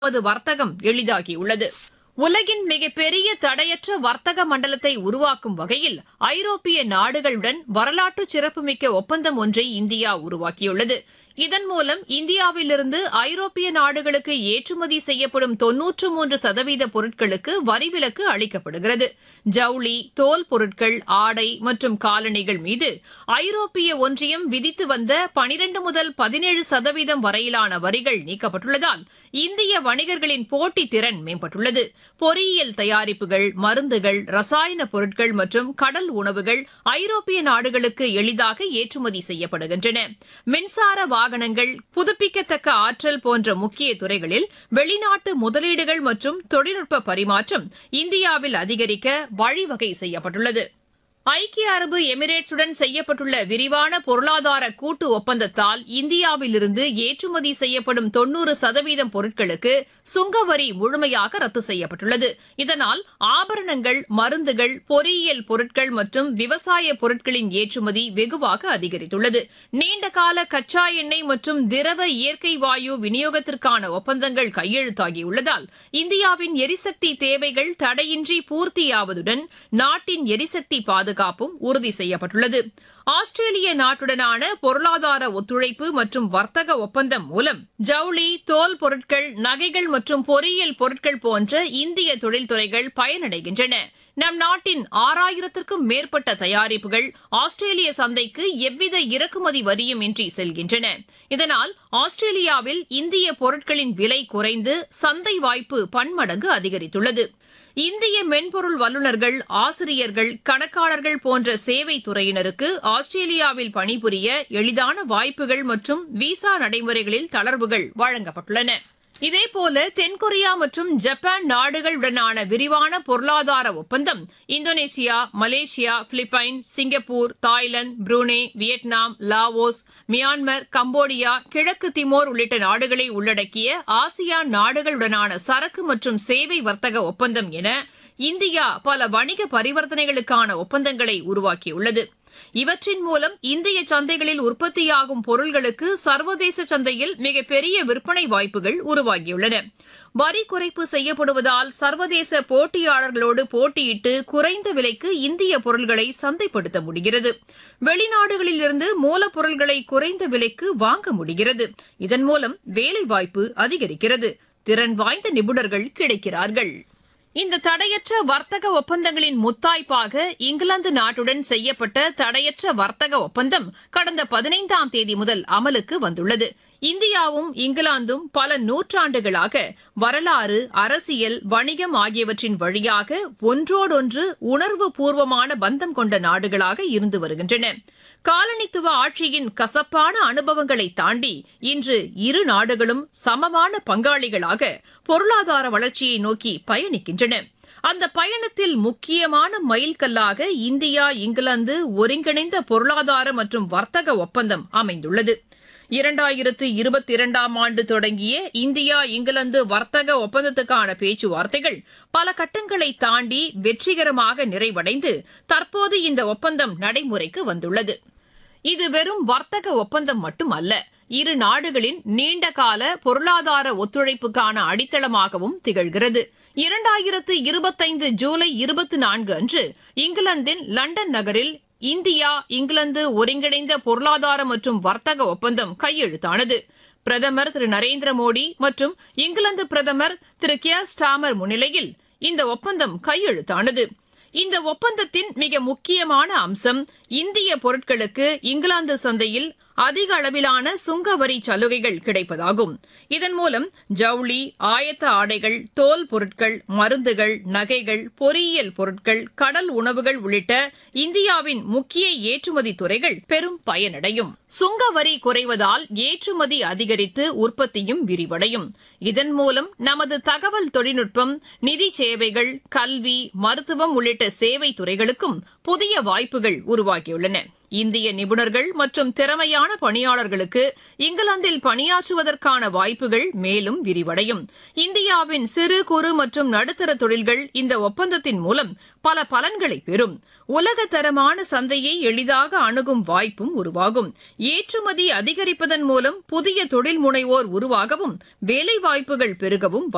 நமது வர்த்தகம் எளிதாகியுள்ளது உலகின் மிகப்பெரிய தடையற்ற வர்த்தக மண்டலத்தை உருவாக்கும் வகையில் ஐரோப்பிய நாடுகளுடன் வரலாற்று சிறப்புமிக்க ஒப்பந்தம் ஒன்றை இந்தியா உருவாக்கியுள்ளது இதன் மூலம் இந்தியாவிலிருந்து ஐரோப்பிய நாடுகளுக்கு ஏற்றுமதி செய்யப்படும் தொன்னூற்று மூன்று சதவீத பொருட்களுக்கு வரி விலக்கு அளிக்கப்படுகிறது ஜவுளி தோல் பொருட்கள் ஆடை மற்றும் காலணிகள் மீது ஐரோப்பிய ஒன்றியம் விதித்து வந்த பனிரண்டு முதல் பதினேழு சதவீதம் வரையிலான வரிகள் நீக்கப்பட்டுள்ளதால் இந்திய வணிகர்களின் போட்டி திறன் மேம்பட்டுள்ளது பொறியியல் தயாரிப்புகள் மருந்துகள் ரசாயன பொருட்கள் மற்றும் கடல் உணவுகள் ஐரோப்பிய நாடுகளுக்கு எளிதாக ஏற்றுமதி செய்யப்படுகின்றன மின்சார வாகனங்கள் புதுப்பிக்கத்தக்க ஆற்றல் போன்ற முக்கிய துறைகளில் வெளிநாட்டு முதலீடுகள் மற்றும் தொழில்நுட்ப பரிமாற்றம் இந்தியாவில் அதிகரிக்க வழிவகை செய்யப்பட்டுள்ளது ஐக்கிய அரபு எமிரேட்ஸுடன் செய்யப்பட்டுள்ள விரிவான பொருளாதார கூட்டு ஒப்பந்தத்தால் இந்தியாவிலிருந்து ஏற்றுமதி செய்யப்படும் தொன்னூறு சதவீதம் பொருட்களுக்கு சுங்கவரி முழுமையாக ரத்து செய்யப்பட்டுள்ளது இதனால் ஆபரணங்கள் மருந்துகள் பொறியியல் பொருட்கள் மற்றும் விவசாய பொருட்களின் ஏற்றுமதி வெகுவாக அதிகரித்துள்ளது நீண்டகால கச்சா எண்ணெய் மற்றும் திரவ இயற்கை வாயு விநியோகத்திற்கான ஒப்பந்தங்கள் கையெழுத்தாகியுள்ளதால் இந்தியாவின் எரிசக்தி தேவைகள் தடையின்றி பூர்த்தியாவதுடன் நாட்டின் எரிசக்தி பாதுகாப்பும் உறுதி செய்யப்பட்டுள்ளது ஆஸ்திரேலிய நாட்டுடனான பொருளாதார ஒத்துழைப்பு மற்றும் வர்த்தக ஒப்பந்தம் மூலம் ஜவுளி தோல் பொருட்கள் நகைகள் மற்றும் பொறியியல் பொருட்கள் போன்ற இந்திய தொழில்துறைகள் பயனடைகின்றன நம் நாட்டின் ஆறாயிரத்திற்கும் மேற்பட்ட தயாரிப்புகள் ஆஸ்திரேலிய சந்தைக்கு எவ்வித இறக்குமதி வரியும் இன்றி செல்கின்றன இதனால் ஆஸ்திரேலியாவில் இந்திய பொருட்களின் விலை குறைந்து சந்தை வாய்ப்பு பன்மடங்கு அதிகரித்துள்ளது இந்திய மென்பொருள் வல்லுநர்கள் ஆசிரியர்கள் கணக்காளர்கள் போன்ற சேவை துறையினருக்கு ஆஸ்திரேலியாவில் பணிபுரிய எளிதான வாய்ப்புகள் மற்றும் விசா நடைமுறைகளில் தளர்வுகள் வழங்கப்பட்டுள்ளன இதேபோல தென்கொரியா மற்றும் ஜப்பான் நாடுகளுடனான விரிவான பொருளாதார ஒப்பந்தம் Indonesia Malaysia Philippines Singapore Thailand Brunei Vietnam Laos Myanmar Cambodia கிழக்கு திமோர் உள்ளிட்ட நாடுகளை உள்ளடக்கிய ஆசியான் நாடுகளுடனான சரக்கு மற்றும் சேவை வர்த்தக ஒப்பந்தம் என இந்தியா பல வணிக பரிவர்த்தனைகளுக்கான ஒப்பந்தங்களை உருவாக்கியுள்ளது இவற்றின் மூலம் இந்திய சந்தைகளில் உற்பத்தியாகும் பொருள்களுக்கு சர்வதேச சந்தையில் மிகப்பெரிய விற்பனை வாய்ப்புகள் உருவாகியுள்ளன வரி குறைப்பு செய்யப்படுவதால் சர்வதேச போட்டியாளர்களோடு போட்டியிட்டு குறைந்த விலைக்கு இந்திய பொருள்களை சந்தைப்படுத்த முடிகிறது வெளிநாடுகளிலிருந்து மூலப்பொருள்களை குறைந்த விலைக்கு வாங்க முடிகிறது இதன் மூலம் வேலைவாய்ப்பு அதிகரிக்கிறது திறன் வாய்ந்த நிபுணர்கள் கிடைக்கிறார்கள் இந்த தடையற்ற வர்த்தக ஒப்பந்தங்களின் முத்தாய்ப்பாக இங்கிலாந்து நாட்டுடன் செய்யப்பட்ட தடையற்ற வர்த்தக ஒப்பந்தம் கடந்த பதினைந்தாம் தேதி முதல் அமலுக்கு வந்துள்ளது இந்தியாவும் இங்கிலாந்தும் பல நூற்றாண்டுகளாக வரலாறு அரசியல் வணிகம் ஆகியவற்றின் வழியாக ஒன்றோடொன்று உணர்வு பூர்வமான பந்தம் கொண்ட நாடுகளாக இருந்து வருகின்றன காலனித்துவ ஆட்சியின் கசப்பான அனுபவங்களை தாண்டி இன்று இரு நாடுகளும் சமமான பங்காளிகளாக பொருளாதார வளர்ச்சியை நோக்கி பயணிக்கின்றன அந்த பயணத்தில் முக்கியமான மைல்கல்லாக இந்தியா இங்கிலாந்து ஒருங்கிணைந்த பொருளாதார மற்றும் வர்த்தக ஒப்பந்தம் அமைந்துள்ளது இரண்டாயிரத்து இருபத்தி இரண்டாம் ஆண்டு தொடங்கிய இந்தியா இங்கிலாந்து வர்த்தக ஒப்பந்தத்துக்கான பேச்சுவார்த்தைகள் பல கட்டங்களை தாண்டி வெற்றிகரமாக நிறைவடைந்து தற்போது இந்த ஒப்பந்தம் நடைமுறைக்கு வந்துள்ளது இது வெறும் வர்த்தக ஒப்பந்தம் மட்டுமல்ல இரு நாடுகளின் நீண்டகால பொருளாதார ஒத்துழைப்புக்கான அடித்தளமாகவும் திகழ்கிறது இரண்டாயிரத்து இருபத்தைந்து ஜூலை இருபத்தி நான்கு அன்று இங்கிலாந்தின் லண்டன் நகரில் இந்தியா இங்கிலாந்து ஒருங்கிணைந்த பொருளாதார மற்றும் வர்த்தக ஒப்பந்தம் கையெழுத்தானது பிரதமர் திரு நரேந்திர மோடி மற்றும் இங்கிலாந்து பிரதமர் திரு கியர் ஸ்டாமர் முன்னிலையில் இந்த ஒப்பந்தம் கையெழுத்தானது இந்த ஒப்பந்தத்தின் மிக முக்கியமான அம்சம் இந்திய பொருட்களுக்கு இங்கிலாந்து சந்தையில் அதிக அளவிலான சுங்க வரி சலுகைகள் கிடைப்பதாகும் இதன் மூலம் ஜவுளி ஆயத்த ஆடைகள் தோல் பொருட்கள் மருந்துகள் நகைகள் பொறியியல் பொருட்கள் கடல் உணவுகள் உள்ளிட்ட இந்தியாவின் முக்கிய ஏற்றுமதி துறைகள் பெரும் பயனடையும் சுங்க வரி குறைவதால் ஏற்றுமதி அதிகரித்து உற்பத்தியும் விரிவடையும் இதன் மூலம் நமது தகவல் தொழில்நுட்பம் நிதி சேவைகள் கல்வி மருத்துவம் உள்ளிட்ட சேவை துறைகளுக்கும் புதிய வாய்ப்புகள் உருவாகியுள்ளன இந்திய நிபுணர்கள் மற்றும் திறமையான பணியாளர்களுக்கு இங்கிலாந்தில் பணியாற்றுவதற்கான வாய்ப்புகள் மேலும் விரிவடையும் இந்தியாவின் சிறு குறு மற்றும் நடுத்தர தொழில்கள் இந்த ஒப்பந்தத்தின் மூலம் பல பலன்களை பெறும் உலகத்தரமான சந்தையை எளிதாக அணுகும் வாய்ப்பும் உருவாகும் ஏற்றுமதி அதிகரிப்பதன் மூலம் புதிய தொழில் முனைவோர் உருவாகவும் வேலைவாய்ப்புகள் பெருகவும்